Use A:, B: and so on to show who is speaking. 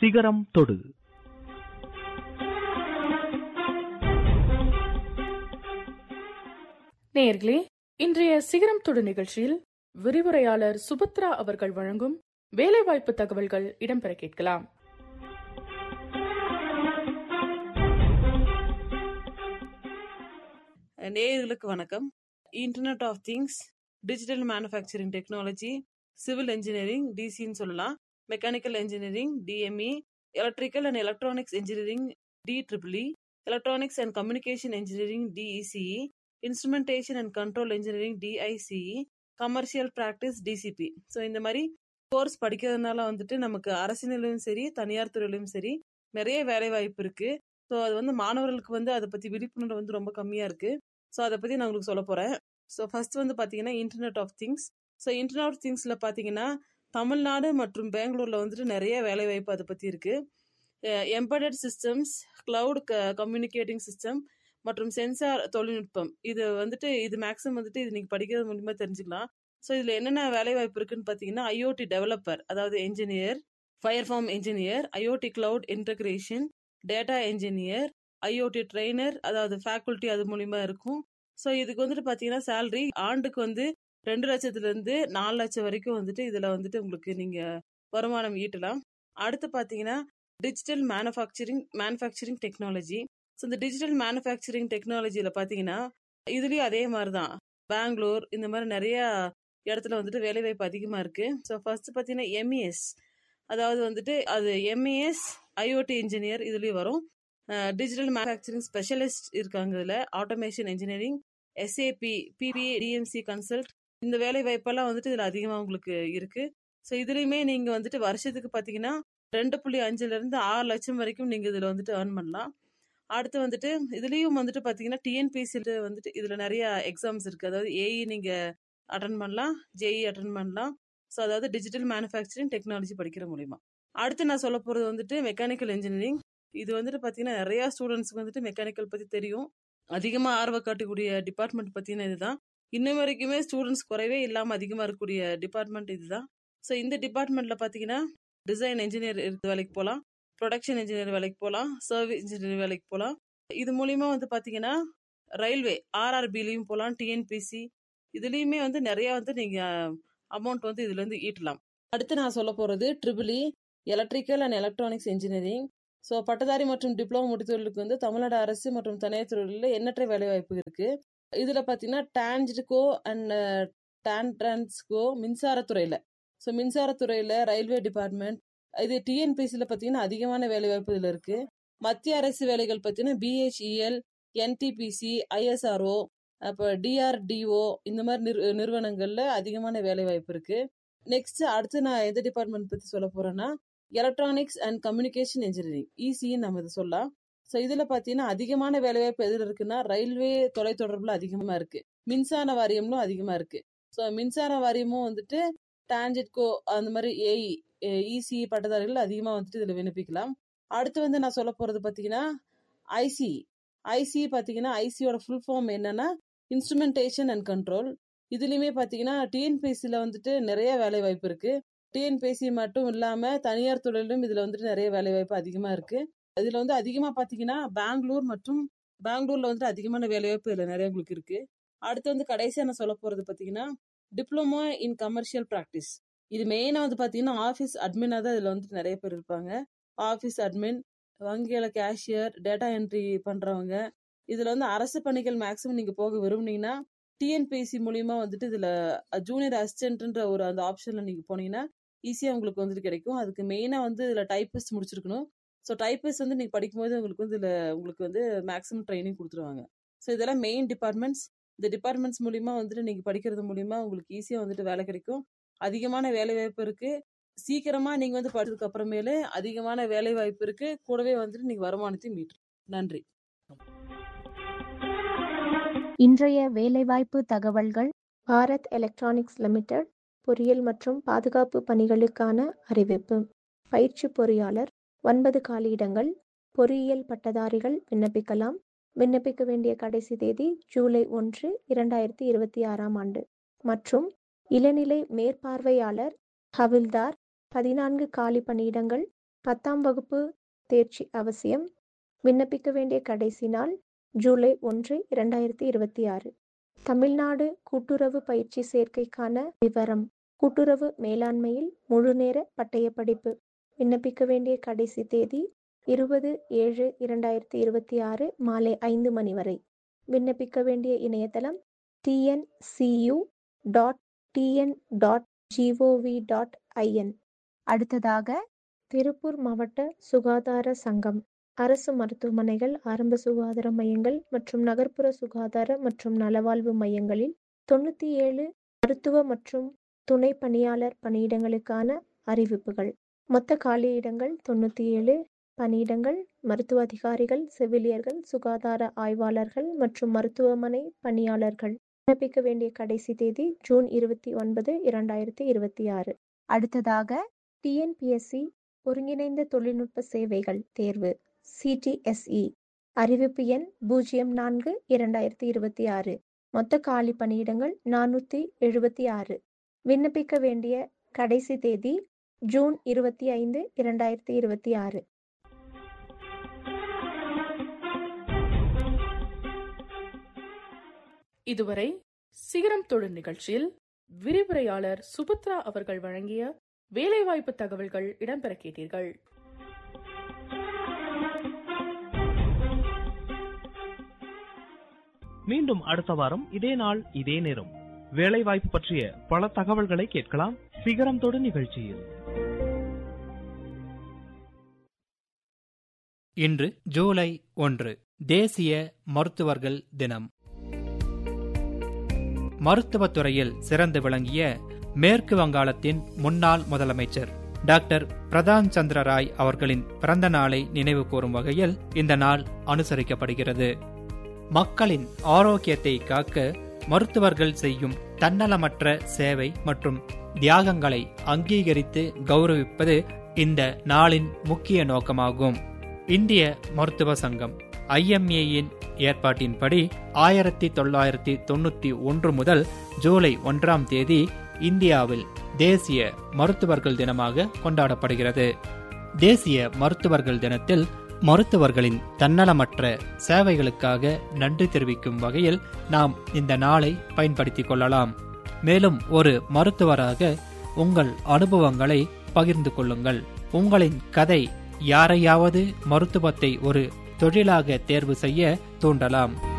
A: சிகரம் தொடு
B: நேயர்களே இன்றைய சிகரம் தொடு நிகழ்ச்சியில் விரிவுரையாளர் சுபத்ரா அவர்கள் வழங்கும் வேலைவாய்ப்பு தகவல்கள் இடம்பெற கேட்கலாம்
C: நேயர்களுக்கு வணக்கம் internet of things digital manufacturing technology civil engineering டிசின்னு சொல்லலாம் mechanical engineering DME electrical and electronics engineering D triple E electronics and communication engineering DECE instrumentation and control engineering DICE commercial practice DCP so இந்த மாதிரி course படிக்கிறதுனால வந்துட்டு நமக்கு அரசியலிலும் சரி தனியார் துறையிலும் சரி நிறைய வேலை வாய்ப்பு இருக்கு ஸோ அது வந்து மாணவர்களுக்கு வந்து அதை பற்றி விழிப்புணர்வு வந்து ரொம்ப கம்மியாக இருக்கு ஸோ அதை பற்றி நான் உங்களுக்கு சொல்ல போகிறேன் ஸோ ஃபர்ஸ்ட் வந்து பார்த்தீங்கன்னா internet of things so internet of திங்ஸில் பார்த்தீங்கன்னா தமிழ்நாடு மற்றும் பெங்களூரில் வந்துட்டு நிறைய வேலை வாய்ப்பு அதை பற்றி இருக்கு embedded systems cloud communicating system மற்றும் சென்சார் தொழில்நுட்பம் இது வந்துட்டு இது மேக்ஸிமம் வந்துட்டு இது நீங்கள் படிக்கிறது மூலியமாக தெரிஞ்சுக்கலாம் ஸோ இதில் என்னென்ன வேலை வாய்ப்பு இருக்குன்னு பார்த்தீங்கன்னா ஐஓடி டெவலப்பர் அதாவது engineer firmware engineer IoT cloud integration data engineer IoT trainer அதாவது ஃபேக்கல்ட்டி அது மூலியமா இருக்கும் ஸோ இதுக்கு வந்துட்டு பார்த்தீங்கன்னா சேலரி ஆண்டுக்கு வந்து ரெண்டு லட்சத்துலேருந்து நாலு லட்சம் வரைக்கும் வந்துட்டு இதில் வந்துட்டு உங்களுக்கு நீங்கள் வருமானம் ஈட்டலாம் அடுத்து பார்த்தீங்கன்னா digital manufacturing manufacturing technology so இந்த டிஜிட்டல் மேனுஃபேக்சரிங் டெக்னாலஜியில் பார்த்தீங்கன்னா இதுலேயும் அதே மாதிரி தான் பெங்களூர் இந்த மாதிரி நிறைய இடத்துல வந்துட்டு வேலைவாய்ப்பு அதிகமாக இருக்குது ஸோ ஃபர்ஸ்ட் பார்த்தீங்கன்னா எம்இஎஸ் அதாவது வந்துட்டு அது எம்ஏஎஸ் ஐஓடி இன்ஜினியர் இதுலேயும் வரும் டிஜிட்டல் மேனுஃபேக்சரிங் ஸ்பெஷலிஸ்ட் இருக்காங்க இதில் automation engineering SAP BPA DMC consult இந்த வேலை வாய்ப்பெல்லாம் வந்துட்டு இதில் அதிகமாக உங்களுக்கு இருக்குது ஸோ இதுலேயுமே நீங்கள் வந்துட்டு வருஷத்துக்கு பார்த்தீங்கன்னா ரெண்டு புள்ளி அஞ்சுலேருந்து ஆறு லட்சம் வரைக்கும் நீங்கள் இதில் வந்துட்டு ஏர்ன் பண்ணலாம் அடுத்து வந்துட்டு இதுலேயும் வந்துட்டு பார்த்தீங்கன்னா டிஎன்பிசியில் வந்துட்டு இதில் நிறைய எக்ஸாம்ஸ் இருக்குது அதாவது ஏஇ நீங்கள் அட்டன் பண்ணலாம் ஜேஇ அட்டன் பண்ணலாம் ஸோ அதாவது டிஜிட்டல் மேனுஃபேக்சரிங் டெக்னாலஜி படிக்கிற மூலிமா அடுத்து நான் சொல்ல போகிறது வந்துட்டு மெக்கானிக்கல் இன்ஜினியரிங் இது வந்துட்டு பார்த்தீங்கன்னா நிறையா ஸ்டூடெண்ட்ஸ்க்கு வந்துட்டு மெக்கானிக்கல் பற்றி தெரியும் அதிகமாக ஆர்வம் காட்டக்கூடிய டிபார்ட்மெண்ட் பற்றின இதுதான் இன்னும் வரைக்குமே ஸ்டூடெண்ட்ஸ் குறைவே இல்லாமல் அதிகமாக இருக்கக்கூடிய டிபார்ட்மெண்ட் இதுதான் ஸோ இந்த டிபார்ட்மெண்ட்டில் பார்த்தீங்கன்னா டிசைன் இன்ஜினியர் வேலைக்கு போகலாம் ப்ரொடக்ஷன் இன்ஜினியர் வேலைக்கு போகலாம் சர்வீஸ் இன்ஜினியர் வேலைக்கு போகலாம் இது மூலிமா வந்து பார்த்தீங்கன்னா ரயில்வே ஆர்ஆர்பிலையும் போகலாம் டிஎன்பிசி இதுலேயுமே வந்து நிறையா வந்து நீங்கள் அமௌண்ட் வந்து இதுலேருந்து ஈட்டலாம் அடுத்து நான் சொல்ல போகிறது triple E electrical and electronics engineering so பட்டதாரி மற்றும் டிப்ளமோ முடித்தவர்களுக்கு வந்து தமிழ்நாடு அரசு மற்றும் தனியார் துறைகளில் எண்ணற்ற வேலைவாய்ப்பு இருக்குது இதில் பார்த்தீங்கன்னா டான்ஜிட்கோ அண்ட் டான்ட்ரான்ஸ்கோ மின்சாரத்துறையில் ஸோ மின்சாரத்துறையில் ரயில்வே டிபார்ட்மெண்ட் இது டிஎன்பிசியில் பார்த்தீங்கன்னா அதிகமான வேலைவாய்ப்பு இதில் இருக்குது மத்திய அரசு வேலைகள் பார்த்தீங்கன்னா பிஹெச்இஎல் என்டிபிசி ஐஎஸ்ஆர்ஓ அப்போ டிஆர்டிஓ இந்த மாதிரி நிறு நிறுவனங்களில் அதிகமான வேலைவாய்ப்பு இருக்குது நெக்ஸ்ட் அடுத்து நான் எந்த டிபார்ட்மெண்ட் பற்றி சொல்ல போகிறேன்னா எலக்ட்ரானிக்ஸ் அண்ட் கம்யூனிகேஷன் இன்ஜினியரிங் இசின்னு நம்ம இதை சொல்லலாம் ஸோ இதில் பார்த்தீங்கன்னா அதிகமான வேலைவாய்ப்பு எதில் இருக்குன்னா ரயில்வே தொலைத்தொடர்பில் அதிகமாக இருக்குது மின்சார வாரியம்லும் அதிகமாக இருக்குது ஸோ மின்சார வாரியமும் வந்துட்டு டான்ஜெட்கோ அந்த மாதிரி ஏஇ இசி பட்டதாரிகள் அதிகமாக வந்துட்டு இதில் விண்ணப்பிக்கலாம் அடுத்து வந்து நான் சொல்ல போகிறது பார்த்தீங்கன்னா ஐசி ஐசி பார்த்தீங்கன்னா ஐசியோட ஃபுல் ஃபார்ம் என்னன்னா இன்ஸ்ட்ருமெண்டேஷன் அண்ட் கண்ட்ரோல் இதுலேயுமே பார்த்தீங்கன்னா டிஎன்பிசியில் வந்துட்டு நிறைய வேலை வாய்ப்பு இருக்குது டிஎன்பிசி மட்டும் இல்லாமல் தனியார் துறையிலும் இதில் வந்துட்டு நிறைய வேலை வாய்ப்பு அதிகமாக இருக்குது இதில் வந்து அதிகமாக பார்த்தீங்கன்னா பெங்களூர் மற்றும் பெங்களூரில் வந்துட்டு அதிகமான வேலைவாய்ப்பு இதில் நிறைய உங்களுக்கு இருக்குது அடுத்து வந்து கடைசியாக நான் சொல்ல போகிறது பார்த்தீங்கன்னா டிப்ளமோ இன் கமர்ஷியல் ப்ராக்டிஸ் இது மெயினாக வந்து பார்த்தீங்கன்னா ஆஃபீஸ் அட்மினாக தான் இதில் வந்துட்டு நிறைய பேர் இருப்பாங்க ஆஃபீஸ் அட்மின் வங்கியில் கேஷியர் டேட்டா என்ட்ரி பண்ணுறவங்க இதில் வந்து அரசு பணிகள் மேக்ஸிமம் நீங்கள் போக விரும்புனீங்கன்னா டிஎன்பிஎஸ்சி மூலியமாக வந்துட்டு இதில் ஜூனியர் அசிஸ்டன்ட்ன்ற ஒரு அந்த ஆப்ஷனில் நீங்கள் போனீங்கன்னா ஈஸியாக உங்களுக்கு வந்துட்டு கிடைக்கும் அதுக்கு மெயினாக வந்து இதில் டைப்பிஸ்ட் முடிச்சிருக்கணும் ஸோ டைப்பிஸ்ட் வந்து நீங்கள் படிக்கும்போது உங்களுக்கு வந்து இதில் உங்களுக்கு வந்து மேக்ஸிமம் ட்ரைனிங் கொடுத்துருவாங்க ஸோ இதெல்லாம் மெயின் டிபார்ட்மெண்ட்ஸ் இந்த டிபார்ட்மெண்ட்ஸ் மூலிமா வந்துட்டு நீங்கள் படிக்கிறது மூலிமா உங்களுக்கு ஈஸியாக வந்துட்டு வேலை கிடைக்கும் அதிகமான வேலை வாய்ப்பு இருக்குது சீக்கிரமாக நீங்கள் வந்து படிச்சதுக்கு அப்புறமேலே அதிகமான வேலை வாய்ப்பு இருக்குது கூடவே வந்துட்டு நீங்கள் வருமானத்தையும் மீட்டு நன்றி
D: இன்றைய வேலைவாய்ப்பு தகவல்கள் பாரத் எலக்ட்ரானிக்ஸ் லிமிடெட் பொறியியல் மற்றும் பாதுகாப்பு பணிகளுக்கான அறிவிப்பு பயிற்சி பொறியாளர் ஒன்பது காலியிடங்கள் பொறியியல் பட்டதாரிகள் விண்ணப்பிக்கலாம் விண்ணப்பிக்க வேண்டிய கடைசி தேதி ஜூலை ஒன்று இரண்டாயிரத்தி இருபத்தி ஆறாம் ஆண்டு மற்றும் இளநிலை மேற்பார்வையாளர் ஹவில்தார் பதினான்கு காலி பணியிடங்கள் பத்தாம் வகுப்பு தேர்ச்சி அவசியம் விண்ணப்பிக்க வேண்டிய கடைசி நாள் ஜூலை ஒன்று இரண்டாயிரத்தி இருபத்தி ஆறு தமிழ்நாடு கூட்டுறவு பயிற்சி சேர்க்கைக்கான விவரம் கூட்டுறவு மேலாண்மையில் முழுநேர பட்டய படிப்பு விண்ணப்பிக்க வேண்டிய கடைசி தேதி இருபது ஏழு இரண்டாயிரத்தி இருபத்தி ஆறு மாலை ஐந்து மணி வரை விண்ணப்பிக்க வேண்டிய இணையதளம் TNCU dot TN dot GOV dot IN அடுத்ததாக திருப்பூர் மாவட்ட சுகாதார சங்கம் அரசு மருத்துவமனைகள் ஆரம்ப சுகாதார மையங்கள் மற்றும் நகர்ப்புற சுகாதார மற்றும் நலவாழ்வு மையங்களில் தொண்ணூற்றி ஏழு மருத்துவ மற்றும் துணை பணியாளர் பணியிடங்களுக்கான அறிவிப்புகள் மொத்த காலியிடங்கள் தொண்ணூற்றி ஏழு பணியிடங்கள் மருத்துவ அதிகாரிகள் செவிலியர்கள் சுகாதார ஆய்வாளர்கள் மற்றும் மருத்துவமனை பணியாளர்கள் விண்ணப்பிக்க வேண்டிய கடைசி தேதி ஜூன் இருபத்தி ஒன்பது இரண்டாயிரத்தி இருபத்தி ஆறு அடுத்ததாக டிஎன்பிஎஸ்சி ஒருங்கிணைந்த தொழில்நுட்ப சேவைகள் தேர்வு சிடிஎஸ்இ அறிவிப்பு எண் பூஜ்ஜியம் நான்கு இரண்டாயிரத்தி இருபத்தி ஆறு மொத்த காலி பணியிடங்கள் நானூற்றி எழுபத்தி ஆறு விண்ணப்பிக்க வேண்டிய கடைசி தேதி ஜூன் இருபத்தி ஐந்து இரண்டாயிரத்தி இருபத்தி ஆறு
B: இதுவரை சிகரம் தொழில் நிகழ்ச்சியில் விரிவுரையாளர் சுபத்ரா அவர்கள் வழங்கிய வேலைவாய்ப்பு தகவல்கள் இடம்பெற கேட்டீர்கள்
A: மீண்டும் அடுத்த வாரம் இதே நாள் இதே நேரம் வேலைவாய்ப்பு பற்றிய பல தகவல்களை கேட்கலாம் சிகரம் தொடு நிகழ்ச்சியில்
E: இன்று ஜூலை ஒன்று தேசிய மருத்துவர்கள் தினம் மருத்துவத் துறையில் சிறந்து விளங்கிய மேற்கு வங்காளத்தின் முன்னாள் முதலமைச்சர் டாக்டர் பிரதான் சந்திர ராய் அவர்களின் பிறந்த நாளை நினைவு கூறும் வகையில் இந்த நாள் அனுசரிக்கப்படுகிறது மக்களின் ஆரோக்கியத்தை காக்க மருத்துவர்கள் செய்யும் தன்னலமற்ற சேவை மற்றும் தியாகங்களை அங்கீகரித்து கௌரவிப்பது இந்த நாளின் முக்கிய நோக்கமாகும் இந்திய மருத்துவ சங்கம் ஐஎம்ஏயின் ஏற்பாட்டின்படி ஆயிரத்தி தொள்ளாயிரத்தி தொண்ணூத்தி ஒன்று முதல் ஜூலை ஒன்றாம் தேதி இந்தியாவில் தேசிய மருத்துவர்கள் தினமாக கொண்டாடப்படுகிறது தேசிய மருத்துவர்கள் தினத்தில் மருத்துவர்களின் தன்னலமற்ற சேவைகளுக்காக நன்றி தெரிவிக்கும் வகையில் நாம் இந்த நாளை பயன்படுத்திக் கொள்ளலாம் மேலும் ஒரு மருத்துவராக உங்கள் அனுபவங்களை பகிர்ந்து கொள்ளுங்கள் உங்களின் கதை யாரையாவது மருத்துவத்தை ஒரு தொழிலாக தேர்வு செய்ய தூண்டலாம்